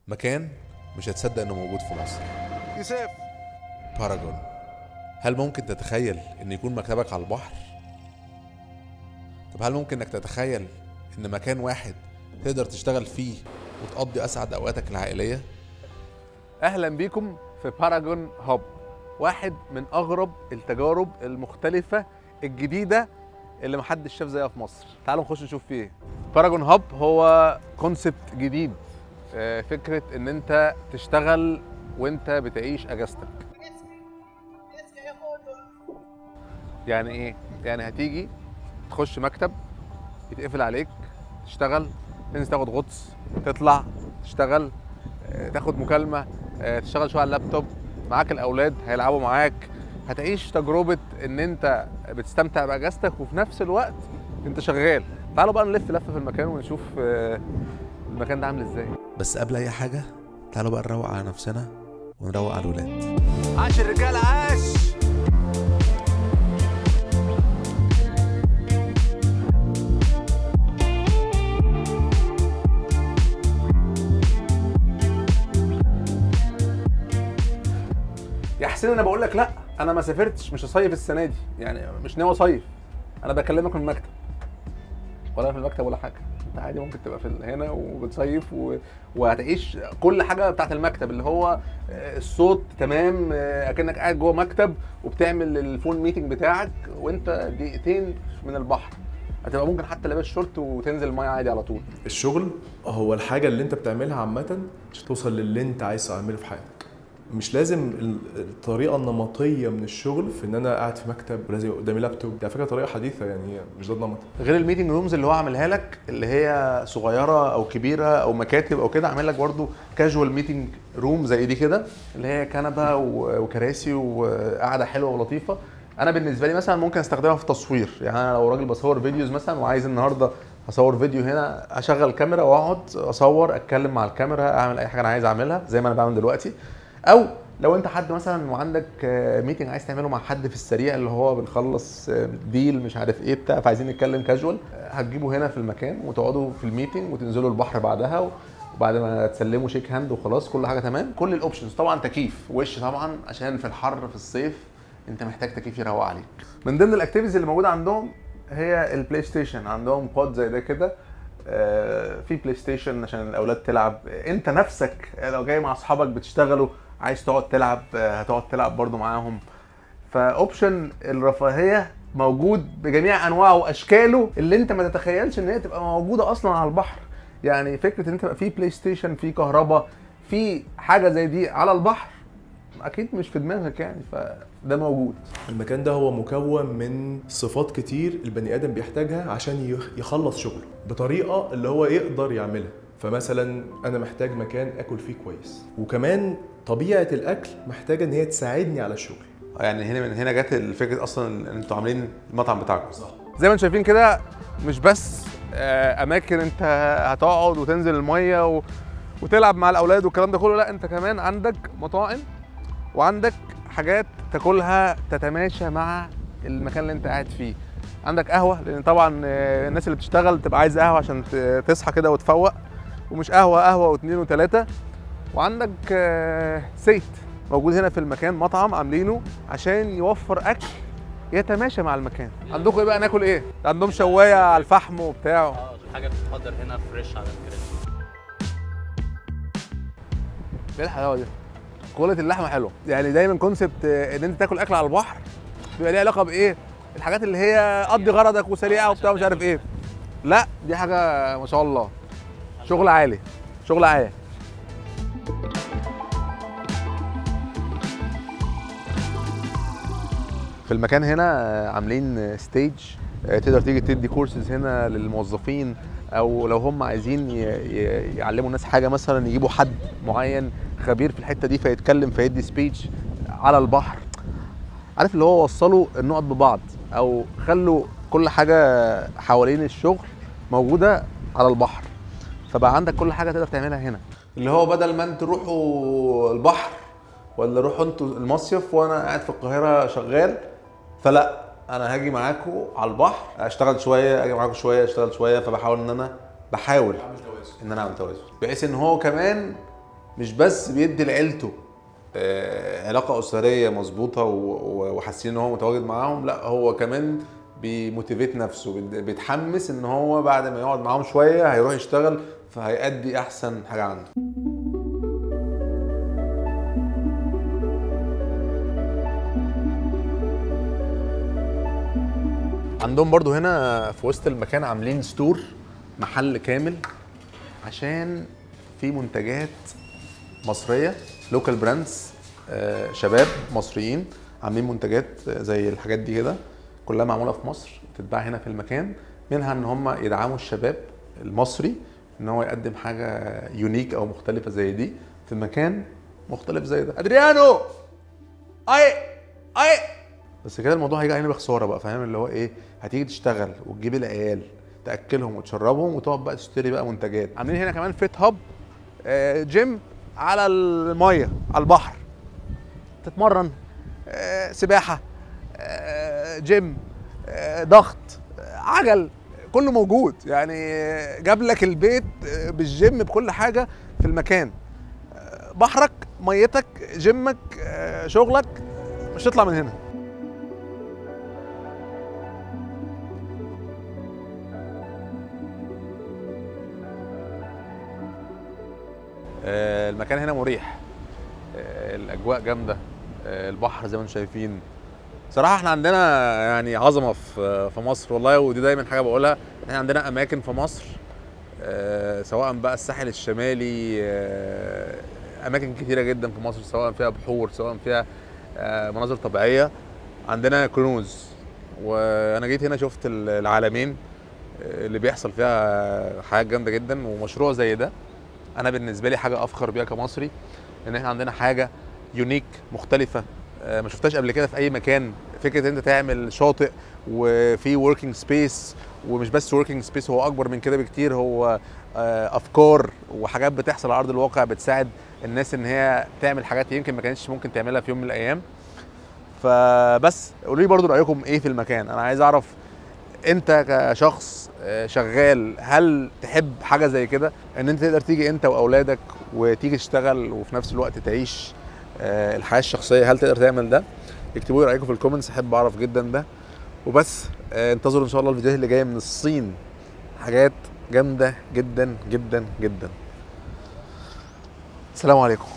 مكان مش هتصدق انه موجود في مصر يوسف باراجون هل ممكن تتخيل ان يكون مكتبك على البحر طب هل ممكن انك تتخيل ان مكان واحد تقدر تشتغل فيه وتقضي اسعد اوقاتك العائليه اهلا بيكم في باراجون هاب واحد من اغرب التجارب المختلفه الجديده اللي محدش شاف زيها في مصر تعالوا نخش نشوف فيه ايه باراجون هاب هو كونسبت جديد آه، فكره ان انت تشتغل وانت بتعيش اجازتك يعني ايه يعني هتيجي تخش مكتب يتقفل عليك تشتغل تنزل تاخد غطس تطلع تشتغل آه، تاخد مكالمه آه، تشتغل شويه على اللابتوب معاك الاولاد هيلعبوا معاك هتعيش تجربه ان انت بتستمتع باجازتك وفي نفس الوقت انت شغال تعالوا بقى نلف لفه في المكان ونشوف آه، المكان ده عامل ازاي بس قبل اي حاجه تعالوا بقى نروق على نفسنا ونروق على الولاد عاش الرجاله عاش يا حسين انا بقول لك لا انا ما سافرتش مش هصيف السنه دي يعني مش ناوي اصيف انا بكلمك من المكتب ولا في المكتب ولا حاجه انت عادي ممكن تبقى في هنا وبتصيف و... وهتعيش كل حاجه بتاعت المكتب اللي هو آه، الصوت تمام آه، اكنك قاعد جوه مكتب وبتعمل الفون ميتنج بتاعك وانت دقيقتين من البحر هتبقى ممكن حتى لابس شورت وتنزل الميه عادي على طول الشغل هو الحاجة اللي انت بتعملها عامة عشان توصل للي انت عايز تعمله في حياتك مش لازم ال- الطريقة النمطية من الشغل في ان انا قاعد في مكتب ولازم يبقى قدامي لابتوب دي على فكرة طريقة حديثة يعني هي مش ده النمط غير الميتنج رومز اللي هو عاملها لك اللي هي صغيره او كبيره او مكاتب او كده عامل لك برده كاجوال ميتنج روم زي دي كده اللي هي كنبه و- وكراسي وقعده حلوه ولطيفه انا بالنسبه لي مثلا ممكن استخدمها في تصوير يعني انا لو راجل بصور فيديوز مثلا وعايز النهارده اصور فيديو هنا اشغل كاميرا واقعد اصور اتكلم مع الكاميرا اعمل اي حاجه انا عايز اعملها زي ما انا بعمل دلوقتي او لو انت حد مثلا وعندك ميتنج عايز تعمله مع حد في السريع اللي هو بنخلص ديل مش عارف ايه بتاع فعايزين نتكلم كاجوال هتجيبه هنا في المكان وتقعدوا في الميتنج وتنزلوا البحر بعدها و- وبعد ما تسلموا شيك هاند وخلاص كل حاجه تمام كل الاوبشنز طبعا تكييف وش طبعا عشان في الحر في الصيف انت محتاج تكييف يروق عليك من ضمن الاكتيفيتيز اللي موجوده عندهم هي البلاي ستيشن عندهم بود زي ده كده آه، في بلاي ستيشن عشان الاولاد تلعب انت نفسك لو جاي مع اصحابك بتشتغلوا عايز تقعد تلعب آه، هتقعد تلعب برضو معاهم فاوبشن الرفاهيه موجود بجميع انواعه واشكاله اللي انت ما تتخيلش ان هي تبقى موجوده اصلا على البحر يعني فكره ان انت تبقى في بلاي ستيشن في كهرباء في حاجه زي دي على البحر اكيد مش في دماغك يعني فده موجود المكان ده هو مكون من صفات كتير البني ادم بيحتاجها عشان يخ- يخلص شغله بطريقه اللي هو يقدر يعملها فمثلا انا محتاج مكان اكل فيه كويس وكمان طبيعه الاكل محتاجه ان هي تساعدني على الشغل يعني هنا من هنا جت الفكره اصلا ان انتوا عاملين المطعم بتاعكم صح زي ما انتم شايفين كده مش بس آه، اماكن انت هتقعد وتنزل الميه و... وتلعب مع الاولاد والكلام ده كله لا انت كمان عندك مطاعم وعندك حاجات تاكلها تتماشى مع المكان اللي انت قاعد فيه عندك قهوه لان طبعا آه، الناس اللي بتشتغل تبقى عايز قهوه عشان ت- تصحى كده وتفوق ومش قهوه قهوه واثنين وثلاثه وعندك آه، سيت موجود هنا في المكان مطعم عاملينه عشان يوفر اكل يتماشى مع المكان عندكم ايه بقى ناكل ايه عندهم شوايه على الفحم وبتاع اه الحاجه بتتحضر هنا فريش على الجريل ايه الحلاوه دي كواليتي اللحمه حلوه يعني دايما كونسبت ان انت تاكل اكل على البحر بيبقى ليه علاقه بايه الحاجات اللي هي قضي غرضك وسريعه وبتاع مش عارف ايه لا دي حاجه ما شاء الله شغل عالي شغل عالي في المكان هنا آه، عاملين ستيج تقدر تيجي تدي كورسز هنا للموظفين او لو هم عايزين ي- ي- يعلموا الناس حاجه مثلا يجيبوا حد معين خبير في الحته دي فيتكلم فيدي سبيتش على البحر عارف اللي هو وصلوا النقط ببعض او خلوا كل حاجه حوالين الشغل موجوده على البحر فبقى عندك كل حاجه تقدر تعملها هنا اللي هو بدل ما انتوا تروحوا البحر ولا روحوا انتوا المصيف وانا قاعد في القاهره شغال فلا انا هاجي معاكم على البحر اشتغل شويه اجي معاكم شويه اشتغل شويه فبحاول ان انا بحاول ان انا اعمل توازن بحيث ان هو كمان مش بس بيدي لعيلته آه، علاقه اسريه مظبوطه و- و- وحاسين ان هو متواجد معاهم لا هو كمان بيموتيفيت نفسه بيد- بيتحمس ان هو بعد ما يقعد معاهم شويه هيروح يشتغل فهيأدي احسن حاجه عنده عندهم برضو هنا في وسط المكان عاملين ستور محل كامل عشان في منتجات مصريه لوكال براندز شباب مصريين عاملين منتجات آه، زي الحاجات دي كده كلها معموله في مصر تتباع هنا في المكان منها ان هم يدعموا الشباب المصري ان هو يقدم حاجه يونيك او مختلفه زي دي في مكان مختلف زي ده ادريانو اي اي بس كده الموضوع هيجي علينا بخساره بقى فاهم اللي هو ايه هتيجي تشتغل وتجيب العيال تاكلهم وتشربهم وتقعد بقى تشتري بقى منتجات عاملين هنا كمان فيت هاب آه، جيم على الميه على البحر تتمرن آه، سباحه آه، جيم آه، ضغط آه، عجل كله موجود يعني آه، جاب لك البيت آه، بالجيم بكل حاجه في المكان آه، بحرك ميتك جيمك آه، شغلك مش تطلع من هنا آه، المكان هنا مريح آه، الاجواء جامده آه، البحر زي ما انتم شايفين صراحه احنا عندنا يعني عظمه في في مصر والله ودي دايما حاجه بقولها احنا عندنا اماكن في مصر آه، سواء بقى الساحل الشمالي آه، اماكن كتيره جدا في مصر سواء فيها بحور سواء فيها آه، مناظر طبيعيه عندنا كنوز وانا جيت هنا شفت العالمين آه، اللي بيحصل فيها حاجات جامده جدا ومشروع زي ده انا بالنسبه لي حاجه افخر بيها كمصري ان احنا عندنا حاجه يونيك مختلفه آه، ما شفتهاش قبل كده في اي مكان فكره ان انت تعمل شاطئ وفي وركينج سبيس ومش بس وركينج سبيس هو اكبر من كده بكتير هو آه، افكار وحاجات بتحصل على ارض الواقع بتساعد الناس ان هي تعمل حاجات يمكن ما كانتش ممكن تعملها في يوم من الايام فبس قولوا لي برضو رايكم ايه في المكان انا عايز اعرف انت كشخص آه، شغال هل تحب حاجه زي كده ان انت تقدر تيجي انت واولادك وتيجي تشتغل وفي نفس الوقت تعيش آه، الحياه الشخصيه هل تقدر تعمل ده اكتبوا لي رايكم في الكومنتس احب اعرف جدا ده وبس آه، انتظروا ان شاء الله الفيديوهات اللي جايه من الصين حاجات جامده جدا جدا جدا السلام عليكم